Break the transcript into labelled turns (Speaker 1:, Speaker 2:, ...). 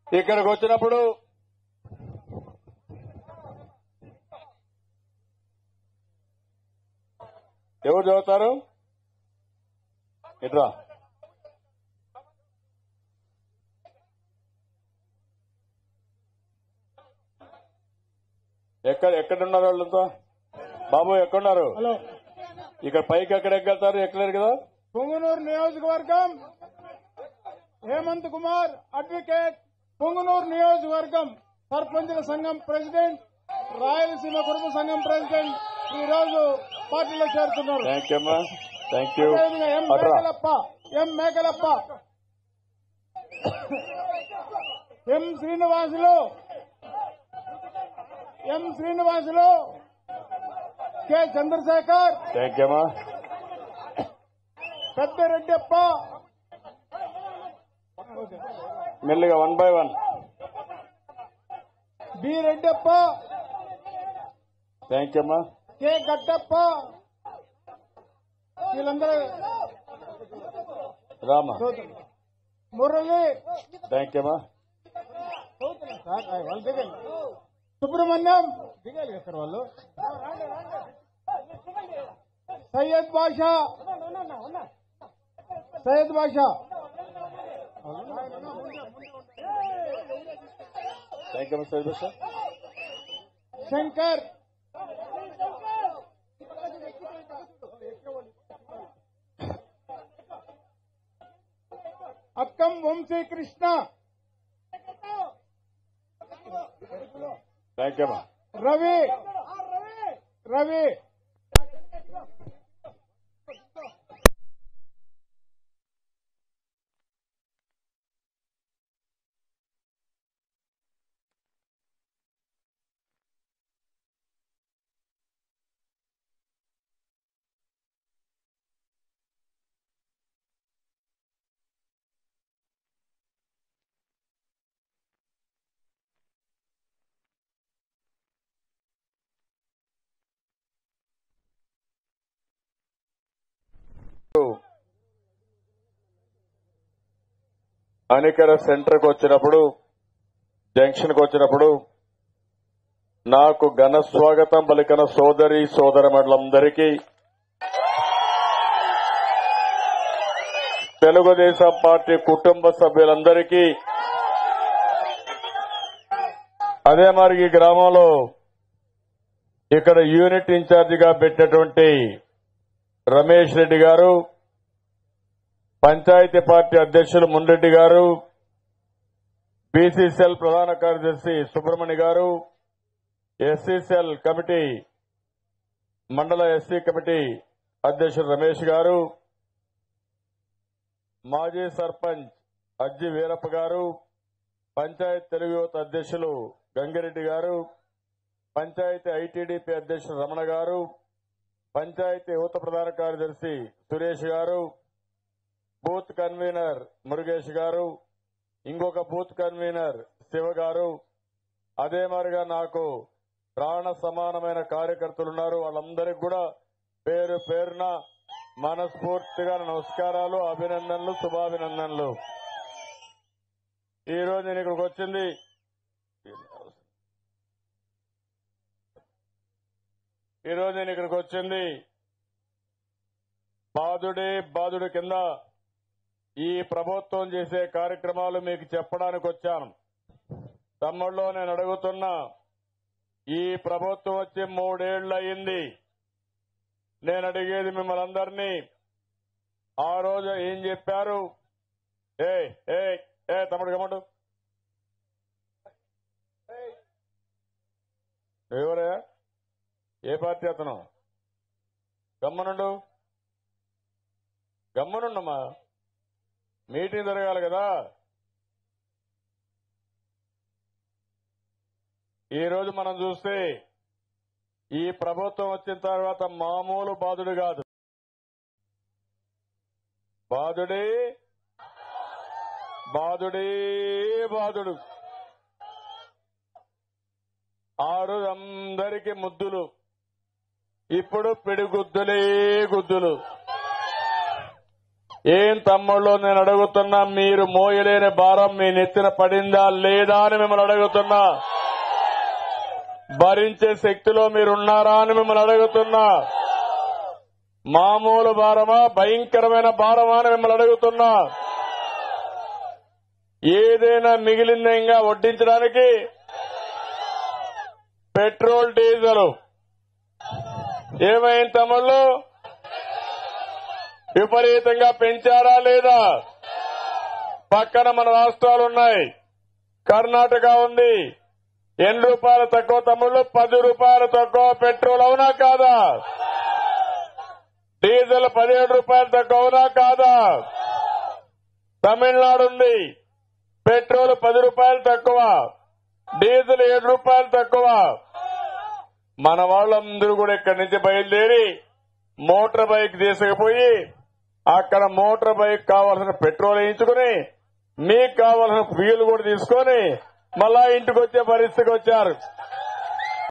Speaker 1: ఇక్కడికి వచ్చినప్పుడు ఎవరు చదువుతారు ఇట్రా ఎక్కడ ఎక్కడున్నారు వాళ్ళంతా బాబు ఎక్కడున్నారు
Speaker 2: హలో
Speaker 1: ఇక్కడ పైకి ఎక్కడ ఎక్కగలుగుతారు ఎక్కలేరు కదా
Speaker 2: పొంగునూరు నియోజకవర్గం హేమంత్ కుమార్ అడ్వకేట్ పొంగునూరు నియోజకవర్గం సర్పంచుల సంఘం ప్రెసిడెంట్ రాయలసీమ కుటుంబ సంఘం ప్రెసిడెంట్ ఈ రోజు పార్టీలో చేరుతున్నారు
Speaker 1: థ్యాంక్ యూ అమ్మా థ్యాంక్ యూ
Speaker 2: అదేవిధంగా ఎం
Speaker 1: అట్రా
Speaker 2: Mekalappa M Mekalappa M Srinivasulu M Srinivasulu K Chandrasekhar
Speaker 1: thank you అమ్మా
Speaker 2: పెద్దరెడ్డప్ప
Speaker 1: మెల్లిగా one by one
Speaker 2: B Reddappa
Speaker 1: thank you అమ్మా
Speaker 2: కె గట్టప్ప వీళ్ళందరూ
Speaker 1: రామా
Speaker 2: చదువుతున్నారు. మురళి
Speaker 1: థ్యాంక్ యూ అమ్మా
Speaker 2: సార్, వాళ్ళు దిగాలి సుబ్రహ్మణ్యం దిగాలి కదా సార్ వాళ్ళు సయ్యద్ బాషా సయ్యద్ బాషా
Speaker 1: థ్యాంక్ యూ అమ్మా సరిపోయి సార్
Speaker 2: శంకర్ అక్కం వంశీకృష్ణ
Speaker 1: థ్యాంక్ యూ అమ్మా
Speaker 2: రవి రవి
Speaker 1: అనికర సెంటర్కి వచ్చినప్పుడు జంక్షన్కి వచ్చినప్పుడు నాకు ఘన స్వాగతం పలికిన సోదరి సోదరమణులందరికీ తెలుగుదేశం పార్టీ కుటుంబ సభ్యులందరికీ అదే మరి ఈ గ్రామంలో ఇక్కడ యూనిట్ ఇన్ఛార్జిగా పెట్టినటువంటి రమేష్ రెడ్డి గారు పంచాయతీ పార్టీ అధ్యక్షులు మున్రెడ్డి గారు బీసీసీఎల్ ప్రధాన కార్యదర్శి సుబ్రహ్మణ్య గారు ఎస్సీసీఎల్ కమిటీ మండల ఎస్సీ కమిటీ అధ్యక్షులు రమేష్ గారు మాజీ సర్పంచ్ అజ్జి వీరప్ప గారు పంచాయత్ తెలుగు యువత అధ్యక్షులు గంగిరెడ్డి గారు పంచాయతీ ఐటీడీపీ అధ్యక్షులు రమణ గారు పంచాయతీ యువత ప్రధాన కార్యదర్శి సురేష్ గారు బూత్ కన్వీనర్ మురుగేష్ గారు ఇంకొక బూత్ కన్వీనర్ శివ గారు అదే మరిగా నాకు ప్రాణ సమానమైన కార్యకర్తలు ఉన్నారు వాళ్ళందరికీ కూడా పేరు పేరున మనస్ఫూర్తిగా నమస్కారాలు అభినందనలు శుభాభినందనలు ఈ రోజు నేను ఇక్కడికి వచ్చింది ఈ రోజు నేను ఇక్కడికి వచ్చింది బాధుడే బాధుడి కింద ఈ ప్రభుత్వం చేసే కార్యక్రమాలు మీకు చెప్పడానికి వచ్చాను తమ్ముళ్ళు నేను అడుగుతున్నా ఈ ప్రభుత్వం వచ్చి మూడేళ్లు అయింది నేను అడిగేది మిమ్మల్ని అందరినీ ఆ రోజు ఏం చెప్పారు ఏ ఏ ఏ తమ్ముడు గమ్మండు ఎవరయ్యా ఏ పార్టీ అతను గమ్మనుండు గమ్మనుండమ్మా మీటింగ్ జరగాలి కదా ఈ రోజు మనం చూస్తే ఈ ప్రభుత్వం వచ్చిన తర్వాత మామూలు బాధుడు కాదు బాధుడే బాధుడే బాధుడు ఆ రోజు అందరికీ ముద్దులు ఇప్పుడు పిడిగుద్దులే గుద్దులు ఏం తమ్ముళ్ళు నేను అడుగుతున్నా మీరు మోయలేని భారం మీ నెత్తిన పడిందా లేదా అని మిమ్మల్ని అడుగుతున్నా భరించే శక్తిలో మీరున్నారా అని మిమ్మల్ని అడుగుతున్నా మామూలు భారమా భయంకరమైన భారమా అని మిమ్మల్ని అడుగుతున్నా ఏదైనా మిగిలిందా ఇంకా వడ్డించడానికి పెట్రోల్ డీజిల్ ఏమైంది తమ్ముళ్ళు విపరీతంగా పెంచారా లేదా పక్కన మన రాష్ట్రాలు ఉన్నాయి కర్ణాటక ఉంది ఎన్ని రూపాయలు తక్కువ తమ్ముళ్ళు పది రూపాయలు తక్కువ పెట్రోల్ అవునా కాదా డీజిల్ పదిహేడు రూపాయలు తక్కువ అవునా కాదా తమిళనాడు ఉంది పెట్రోల్ పది రూపాయలు తక్కువ డీజిల్ ఏడు రూపాయలు తక్కువ మన వాళ్ళందరూ కూడా ఇక్కడి నుంచి బయలుదేరి మోటార్ బైక్ తీసుకుపోయి అక్కడ మోటార్ బైక్ కావాల్సిన పెట్రోల్ వేయించుకుని మీకు కావాల్సిన ఫ్యూల్ కూడా తీసుకొని మళ్ళా ఇంటికి వచ్చే పరిస్థితికి వచ్చారు